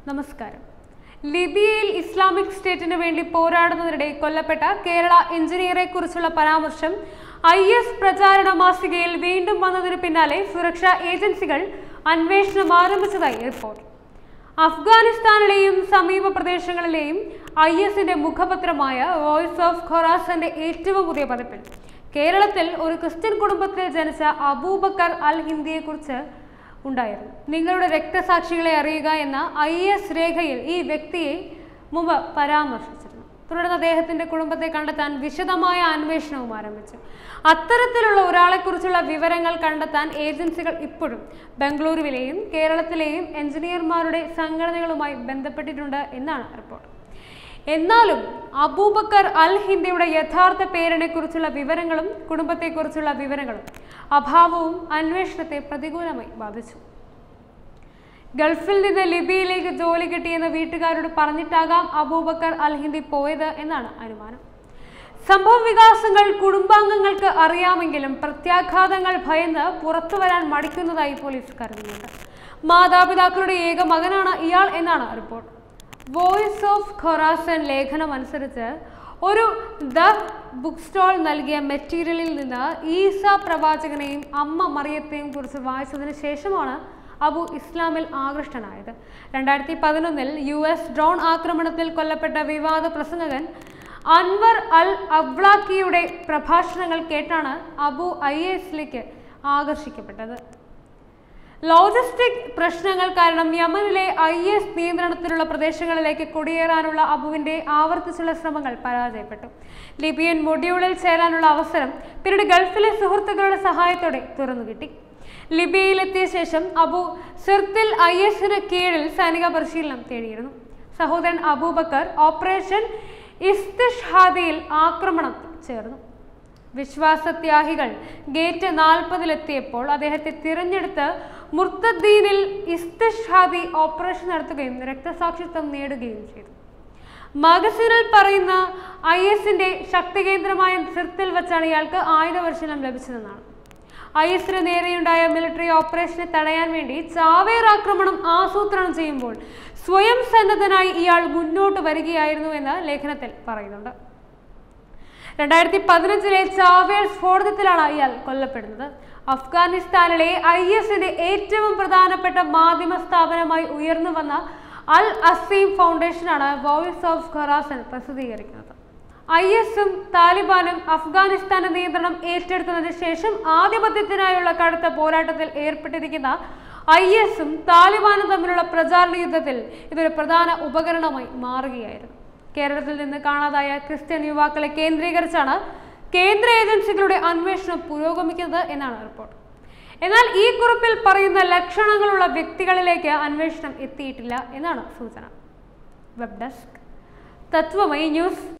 നമസ്കാരം ലിബിയയിൽ ഇസ്ലാമിക് സ്റ്റേറ്റിന് വേണ്ടി പോരാടുന്നതിനിടെ കൊല്ലപ്പെട്ട കേരള എഞ്ചിനീയറെ കുറിച്ചുള്ള പരാമർശം ഐ എസ് പ്രചാരണ മാസികയിൽ വീണ്ടും വന്നതിന് പിന്നാലെ സുരക്ഷാ ഏജൻസികൾ അന്വേഷണം ആരംഭിച്ചതായി റിപ്പോർട്ട് അഫ്ഗാനിസ്ഥാനിലെയും സമീപ പ്രദേശങ്ങളിലെയും ഐ എസിന്റെ മുഖപത്രമായ വോയിസ് ഓഫ് ഖൊറാസന്റെ ഏറ്റവും പുതിയ പതിപ്പിൽ കേരളത്തിൽ ഒരു ക്രിസ്ത്യൻ കുടുംബത്തിൽ ജനിച്ച അബൂബക്കർ അൽ ഹിന്ദിയെക്കുറിച്ച് ഉണ്ടായിരുന്നു നിങ്ങളുടെ രക്തസാക്ഷികളെ അറിയുക എന്ന ഐ എസ് രേഖയിൽ ഈ വ്യക്തിയെ മുമ്പ് പരാമർശിച്ചിരുന്നു തുടർന്ന് അദ്ദേഹത്തിന്റെ കുടുംബത്തെ കണ്ടെത്താൻ വിശദമായ അന്വേഷണവും ആരംഭിച്ചു അത്തരത്തിലുള്ള ഒരാളെക്കുറിച്ചുള്ള വിവരങ്ങൾ കണ്ടെത്താൻ ഏജൻസികൾ ഇപ്പോഴും ബംഗളൂരുവിലെയും കേരളത്തിലെയും എഞ്ചിനീയർമാരുടെ സംഘടനകളുമായി ബന്ധപ്പെട്ടിട്ടുണ്ട് എന്നാണ് റിപ്പോർട്ട് എന്നാലും അബൂബക്കർ അൽ ഹിന്ദിയുടെ യഥാർത്ഥ പേരിനെ കുറിച്ചുള്ള വിവരങ്ങളും കുടുംബത്തെക്കുറിച്ചുള്ള വിവരങ്ങളും അഭാവവും അന്വേഷണത്തെ പ്രതികൂലമായി ബാധിച്ചു ഗൾഫിൽ നിന്ന് ലിബിയയിലേക്ക് ജോലി കിട്ടിയെന്ന് വീട്ടുകാരോട് പറഞ്ഞിട്ടാകാം അബൂബക്കർ അൽ ഹിന്ദി പോയത് എന്നാണ് അനുമാനം സംഭവ വികാസങ്ങൾ കുടുംബാംഗങ്ങൾക്ക് അറിയാമെങ്കിലും പ്രത്യാഘാതങ്ങൾ ഭയന്ന് പുറത്തു വരാൻ മടിക്കുന്നതായി പോലീസ് കരുതുന്നുണ്ട് മാതാപിതാക്കളുടെ ഏക മകനാണ് ഇയാൾ എന്നാണ് റിപ്പോർട്ട് വോയിസ് ഓഫ് ഖൊറാസൻ ലേഖനം അനുസരിച്ച് ഒരു ദ ബുക്ക് സ്റ്റോൾ നൽകിയ മെറ്റീരിയലിൽ നിന്ന് ഈസ പ്രവാചകനെയും അമ്മ മറിയത്തെയും കുറിച്ച് വായിച്ചതിന് ശേഷമാണ് അബു ഇസ്ലാമിൽ ആകൃഷ്ടനായത് രണ്ടായിരത്തി പതിനൊന്നിൽ യു എസ് ഡ്രോൺ ആക്രമണത്തിൽ കൊല്ലപ്പെട്ട വിവാദ പ്രസംഗകൻ അൻവർ അൽ അവ്ലാക്കിയുടെ പ്രഭാഷണങ്ങൾ കേട്ടാണ് അബു ഐ എസിലേക്ക് ആകർഷിക്കപ്പെട്ടത് ലോജിസ്റ്റിക് പ്രശ്നങ്ങൾ കാരണം യമനിലെ ഐ എസ് നിയന്ത്രണത്തിലുള്ള പ്രദേശങ്ങളിലേക്ക് കുടിയേറാനുള്ള അബുവിന്റെ ആവർത്തിച്ചുള്ള ശ്രമങ്ങൾ പരാജയപ്പെട്ടു ലിബിയൻ മൊഡ്യൂളിൽ ചേരാനുള്ള അവസരം പിന്നീട് ഗൾഫിലെ സുഹൃത്തുക്കളുടെ സഹായത്തോടെ തുറന്നു കിട്ടി ലിബിയയിലെത്തിയ ശേഷം അബു സിർത്തിൽ ഐ എസിന് കീഴിൽ സൈനിക പരിശീലനം തേടിയിരുന്നു സഹോദരൻ അബൂബക്കർ ഓപ്പറേഷൻ ഇസ്തിഷ്ഹാദിയിൽ ആക്രമണത്തിൽ ചേർന്നു വിശ്വാസത്യാഹികൾ ഗേറ്റ് നാൽപ്പതിലെത്തിയപ്പോൾ അദ്ദേഹത്തെ തിരഞ്ഞെടുത്ത് മുർത്തദ്ദീനിൽ ഇസ്തിഷ്ഹാദി ഓപ്പറേഷൻ നടത്തുകയും രക്തസാക്ഷിത്വം നേടുകയും ചെയ്തു മഗസിനിൽ പറയുന്ന ഐ എസിന്റെ ശക്തി കേന്ദ്രമായ സിർത്തിൽ വെച്ചാണ് ഇയാൾക്ക് ആയുധ പരിശീലനം ലഭിച്ചതെന്നാണ് ഐ എസിന് നേരെയുണ്ടായ മിലിറ്ററി ഓപ്പറേഷനെ തടയാൻ വേണ്ടി ചാവേർ ആക്രമണം ആസൂത്രണം ചെയ്യുമ്പോൾ സ്വയം സന്നദ്ധനായി ഇയാൾ മുന്നോട്ട് വരികയായിരുന്നു എന്ന് ലേഖനത്തിൽ പറയുന്നുണ്ട് രണ്ടായിരത്തി പതിനഞ്ചിലെ ചാവേർ സ്ഫോടനത്തിലാണ് ഇയാൾ കൊല്ലപ്പെടുന്നത് അഫ്ഗാനിസ്ഥാനിലെ ഐ എസിന്റെ ഏറ്റവും പ്രധാനപ്പെട്ട മാധ്യമ സ്ഥാപനമായി ഉയർന്നു വന്ന അൽ അസീം ഫൗണ്ടേഷനാണ് വോയിസ് ഓഫ് ഖൊറാസൻ പ്രസിദ്ധീകരിക്കുന്നത് ഐ എസും താലിബാനും അഫ്ഗാനിസ്ഥാന്റെ നിയന്ത്രണം ഏറ്റെടുത്തതിന് ശേഷം ആധിപത്യത്തിനായുള്ള കടുത്ത പോരാട്ടത്തിൽ ഏർപ്പെട്ടിരിക്കുന്ന ഐ എസും താലിബാനും തമ്മിലുള്ള പ്രചാരണ യുദ്ധത്തിൽ ഇതൊരു പ്രധാന ഉപകരണമായി മാറുകയായിരുന്നു കേരളത്തിൽ നിന്ന് കാണാതായ ക്രിസ്ത്യൻ യുവാക്കളെ കേന്ദ്രീകരിച്ചാണ് കേന്ദ്ര ഏജൻസികളുടെ അന്വേഷണം പുരോഗമിക്കുന്നത് എന്നാണ് റിപ്പോർട്ട് എന്നാൽ ഈ കുറിപ്പിൽ പറയുന്ന ലക്ഷണങ്ങളുള്ള വ്യക്തികളിലേക്ക് അന്വേഷണം എത്തിയിട്ടില്ല എന്നാണ് സൂചന വെബ് ഡെസ്ക് തത്വമയി ന്യൂസ്